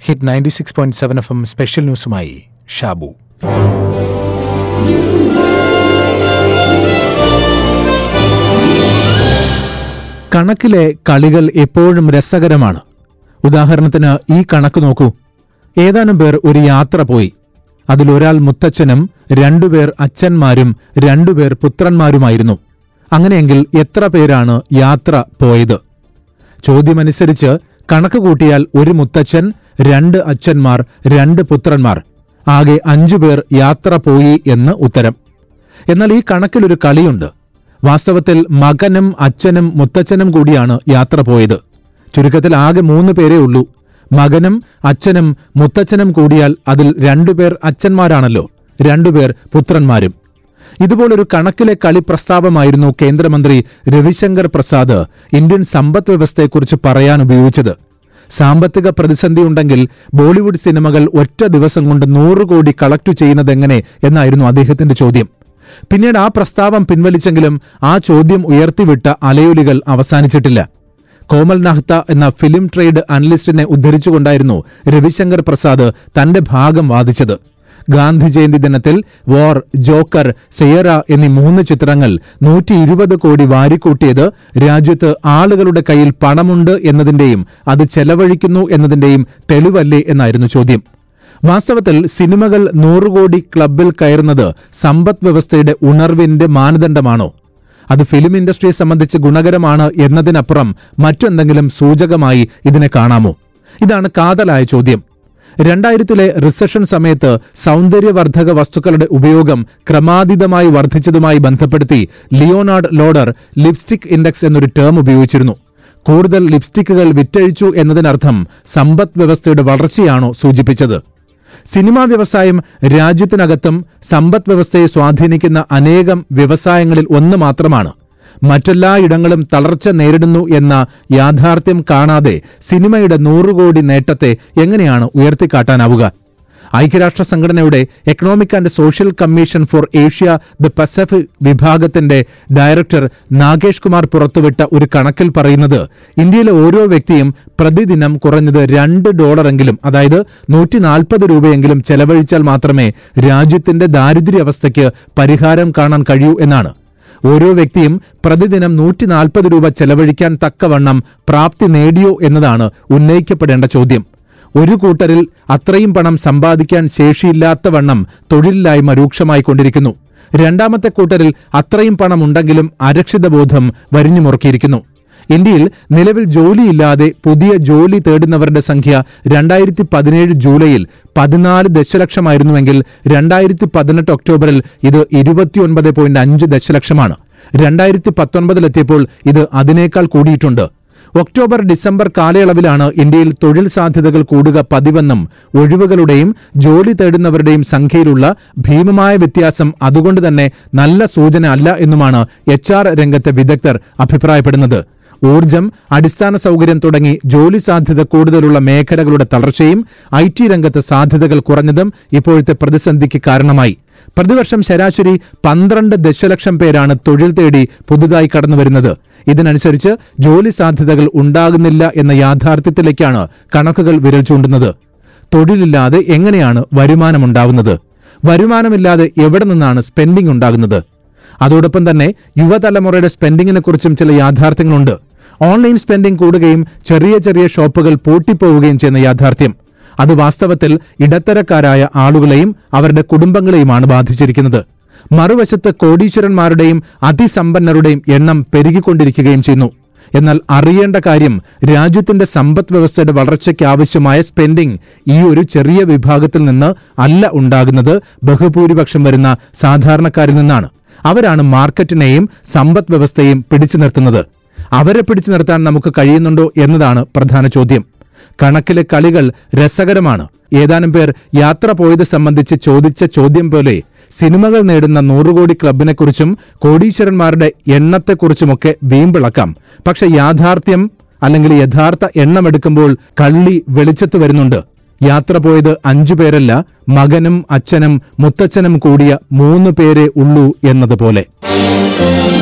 hit ninety six point seven F M special ന്യൂസുമായി ഷാബു കണക്കിലെ കളികൾ എപ്പോഴും രസകരമാണ് ഉദാഹരണത്തിന് ഈ കണക്ക് നോക്കൂ ഏതാനും പേർ ഒരു യാത്ര പോയി അതിലൊരാൾ മുത്തച്ഛനും രണ്ടുപേർ അച്ഛന്മാരും രണ്ടുപേർ പുത്രന്മാരുമായിരുന്നു അങ്ങനെയെങ്കിൽ എത്ര പേരാണ് യാത്ര പോയത് ചോദ്യമനുസരിച്ച് കണക്ക് കൂട്ടിയാൽ ഒരു മുത്തച്ഛൻ രണ്ട് അച്ഛന്മാർ രണ്ട് പുത്രന്മാർ ആകെ അഞ്ചുപേർ യാത്ര പോയി എന്ന് ഉത്തരം എന്നാൽ ഈ കണക്കിലൊരു കളിയുണ്ട് വാസ്തവത്തിൽ മകനും അച്ഛനും മുത്തച്ഛനും കൂടിയാണ് യാത്ര പോയത് ചുരുക്കത്തിൽ ആകെ മൂന്ന് പേരേ ഉള്ളൂ മകനും അച്ഛനും മുത്തച്ഛനും കൂടിയാൽ അതിൽ രണ്ടുപേർ അച്ഛന്മാരാണല്ലോ രണ്ടുപേർ പുത്രന്മാരും ഇതുപോലൊരു കണക്കിലെ കളി പ്രസ്താവമായിരുന്നു കേന്ദ്രമന്ത്രി രവിശങ്കർ പ്രസാദ് ഇന്ത്യൻ സമ്പദ് വ്യവസ്ഥയെക്കുറിച്ച് പറയാൻ ഉപയോഗിച്ചത് സാമ്പത്തിക പ്രതിസന്ധി ഉണ്ടെങ്കിൽ ബോളിവുഡ് സിനിമകൾ ഒറ്റ ദിവസം കൊണ്ട് നൂറ് കോടി കളക്ട് ചെയ്യുന്നതെങ്ങനെ എന്നായിരുന്നു അദ്ദേഹത്തിന്റെ ചോദ്യം പിന്നീട് ആ പ്രസ്താവം പിൻവലിച്ചെങ്കിലും ആ ചോദ്യം ഉയർത്തിവിട്ട അലയൊലികൾ അവസാനിച്ചിട്ടില്ല കോമൽ നഹ്ത എന്ന ഫിലിം ട്രേഡ് അനലിസ്റ്റിനെ ഉദ്ധരിച്ചുകൊണ്ടായിരുന്നു രവിശങ്കർ പ്രസാദ് തന്റെ ഭാഗം വാദിച്ചത് ഗാന്ധി ജയന്തി ദിനത്തിൽ വാർ ജോക്കർ സെയറ എന്നീ മൂന്ന് ചിത്രങ്ങൾ നൂറ്റി ഇരുപത് കോടി വാരിക്കൂട്ടിയത് രാജ്യത്ത് ആളുകളുടെ കയ്യിൽ പണമുണ്ട് എന്നതിന്റെയും അത് ചെലവഴിക്കുന്നു എന്നതിന്റെയും തെളിവല്ലേ എന്നായിരുന്നു ചോദ്യം വാസ്തവത്തിൽ സിനിമകൾ നൂറുകോടി ക്ലബിൽ കയറുന്നത് സമ്പദ് വ്യവസ്ഥയുടെ ഉണർവിന്റെ മാനദണ്ഡമാണോ അത് ഫിലിം ഇൻഡസ്ട്രിയെ സംബന്ധിച്ച് ഗുണകരമാണ് എന്നതിനപ്പുറം മറ്റെന്തെങ്കിലും സൂചകമായി ഇതിനെ കാണാമോ ഇതാണ് കാതലായ ചോദ്യം രണ്ടായിരത്തിലെ റിസഷൻ സമയത്ത് സൗന്ദര്യവർദ്ധക വസ്തുക്കളുടെ ഉപയോഗം ക്രമാതീതമായി വർദ്ധിച്ചതുമായി ബന്ധപ്പെടുത്തി ലിയോനാർഡ് ലോഡർ ലിപ്സ്റ്റിക് ഇൻഡെക്സ് എന്നൊരു ടേം ഉപയോഗിച്ചിരുന്നു കൂടുതൽ ലിപ്സ്റ്റിക്കുകൾ വിറ്റഴിച്ചു എന്നതിനർത്ഥം സമ്പദ് വ്യവസ്ഥയുടെ വളർച്ചയാണോ സൂചിപ്പിച്ചത് സിനിമാ വ്യവസായം രാജ്യത്തിനകത്തും സമ്പദ് വ്യവസ്ഥയെ സ്വാധീനിക്കുന്ന അനേകം വ്യവസായങ്ങളിൽ ഒന്ന് മാത്രമാണ് മറ്റെല്ലായിടങ്ങളും തളർച്ച നേരിടുന്നു എന്ന യാഥാർത്ഥ്യം കാണാതെ സിനിമയുടെ നൂറുകോടി നേട്ടത്തെ എങ്ങനെയാണ് ഉയർത്തിക്കാട്ടാനാവുക ഐക്യരാഷ്ട്ര സംഘടനയുടെ economic and social commission for Asia the Pacific വിഭാഗത്തിന്റെ ഡയറക്ടർ നാഗേഷ് കുമാർ പുറത്തുവിട്ട ഒരു കണക്കിൽ പറയുന്നത് ഇന്ത്യയിലെ ഓരോ വ്യക്തിയും പ്രതിദിനം കുറഞ്ഞത് രണ്ട് ഡോളറെങ്കിലും അതായത് നൂറ്റി നാൽപ്പത് രൂപയെങ്കിലും ചെലവഴിച്ചാൽ മാത്രമേ രാജ്യത്തിന്റെ ദാരിദ്ര്യാവസ്ഥയ്ക്ക് പരിഹാരം കാണാൻ കഴിയൂ എന്നാണ് ഓരോ വ്യക്തിയും പ്രതിദിനം നൂറ്റി നാൽപ്പത് രൂപ ചെലവഴിക്കാൻ തക്കവണ്ണം പ്രാപ്തി നേടിയോ എന്നതാണ് ഉന്നയിക്കപ്പെടേണ്ട ചോദ്യം ഒരു കൂട്ടരിൽ അത്രയും പണം സമ്പാദിക്കാൻ ശേഷിയില്ലാത്ത വണ്ണം തൊഴിലില്ലായ്മ രൂക്ഷമായിക്കൊണ്ടിരിക്കുന്നു രണ്ടാമത്തെ കൂട്ടരിൽ അത്രയും പണം ഉണ്ടെങ്കിലും അരക്ഷിതബോധം വരിഞ്ഞു മുറുക്കിയിരിക്കുന്നു ഇന്ത്യയിൽ നിലവിൽ ജോലിയില്ലാതെ പുതിയ ജോലി തേടുന്നവരുടെ സംഖ്യ രണ്ടായിരത്തി പതിനേഴ് ജൂലൈയിൽ പതിനാല് ദശലക്ഷമായിരുന്നുവെങ്കിൽ രണ്ടായിരത്തി പതിനെട്ട് ഒക്ടോബറിൽ ഇത് ഇരുപത്തിയൊൻപത് പോയിന്റ് അഞ്ച് ദശലക്ഷമാണ് രണ്ടായിരത്തി പത്തൊൻപതിലെത്തിയപ്പോൾ ഇത് അതിനേക്കാൾ കൂടിയിട്ടുണ്ട് ഒക്ടോബർ ഡിസംബർ കാലയളവിലാണ് ഇന്ത്യയിൽ തൊഴിൽ സാധ്യതകൾ കൂടുക പതിവെന്നും ഒഴിവുകളുടെയും ജോലി തേടുന്നവരുടെയും സംഖ്യയിലുള്ള ഭീമമായ വ്യത്യാസം അതുകൊണ്ട് തന്നെ നല്ല സൂചന അല്ല എന്നുമാണ് എച്ച് ആർ രംഗത്തെ വിദഗ്ധർ അഭിപ്രായപ്പെടുന്നത് ഊർജം അടിസ്ഥാന സൗകര്യം തുടങ്ങി ജോലി സാധ്യത കൂടുതലുള്ള മേഖലകളുടെ തളർച്ചയും ഐ ടി രംഗത്ത് സാധ്യതകൾ കുറഞ്ഞതും ഇപ്പോഴത്തെ പ്രതിസന്ധിക്ക് കാരണമായി പ്രതിവർഷം ശരാശരി പന്ത്രണ്ട് ദശലക്ഷം പേരാണ് തൊഴിൽ തേടി പുതുതായി കടന്നുവരുന്നത് ഇതിനനുസരിച്ച് ജോലി സാധ്യതകൾ ഉണ്ടാകുന്നില്ല എന്ന യാഥാർത്ഥ്യത്തിലേക്കാണ് കണക്കുകൾ വിരൽ ചൂണ്ടുന്നത് തൊഴിലില്ലാതെ എങ്ങനെയാണ് വരുമാനമുണ്ടാവുന്നത് വരുമാനമില്ലാതെ എവിടെ നിന്നാണ് സ്പെൻഡിംഗ് ഉണ്ടാകുന്നത് അതോടൊപ്പം തന്നെ യുവതലമുറയുടെ സ്പെൻഡിങ്ങിനെ കുറിച്ചും ചില യാഥാർത്ഥ്യങ്ങളുണ്ട് ഓൺലൈൻ സ്പെൻഡിംഗ് കൂടുകയും ചെറിയ ചെറിയ ഷോപ്പുകൾ പൂട്ടിപ്പോവുകയും ചെയ്യുന്ന യാഥാർത്ഥ്യം അത് വാസ്തവത്തിൽ ഇടത്തരക്കാരായ ആളുകളെയും അവരുടെ കുടുംബങ്ങളെയുമാണ് ബാധിച്ചിരിക്കുന്നത് മറുവശത്ത് കോടീശ്വരന്മാരുടെയും അതിസമ്പന്നരുടെയും എണ്ണം പെരുകിക്കൊണ്ടിരിക്കുകയും ചെയ്യുന്നു എന്നാൽ അറിയേണ്ട കാര്യം രാജ്യത്തിന്റെ സമ്പദ് വ്യവസ്ഥയുടെ വളർച്ചയ്ക്ക് ആവശ്യമായ സ്പെൻഡിംഗ് ഈ ഒരു ചെറിയ വിഭാഗത്തിൽ നിന്ന് അല്ല ഉണ്ടാകുന്നത് ബഹുഭൂരിപക്ഷം വരുന്ന സാധാരണക്കാരിൽ നിന്നാണ് അവരാണ് മാർക്കറ്റിനെയും സമ്പദ് വ്യവസ്ഥയെയും പിടിച്ചു നിർത്തുന്നത് അവരെ പിടിച്ചു നിർത്താൻ നമുക്ക് കഴിയുന്നുണ്ടോ എന്നതാണ് പ്രധാന ചോദ്യം കണക്കിലെ കളികൾ രസകരമാണ് ഏതാനും പേർ യാത്ര പോയത് സംബന്ധിച്ച് ചോദിച്ച ചോദ്യം പോലെ സിനിമകൾ നേടുന്ന നൂറുകോടി ക്ലബിനെക്കുറിച്ചും കോടീശ്വരന്മാരുടെ എണ്ണത്തെക്കുറിച്ചുമൊക്കെ വീമ്പിളക്കാം പക്ഷെ യാഥാർത്ഥ്യം അല്ലെങ്കിൽ യഥാർത്ഥ എണ്ണമെടുക്കുമ്പോൾ കള്ളി വെളിച്ചത്ത് വരുന്നുണ്ട് യാത്ര പോയത് അഞ്ചു പേരല്ല മകനും അച്ഛനും മുത്തച്ഛനും കൂടിയ മൂന്ന് പേരേ ഉള്ളൂ എന്നതുപോലെ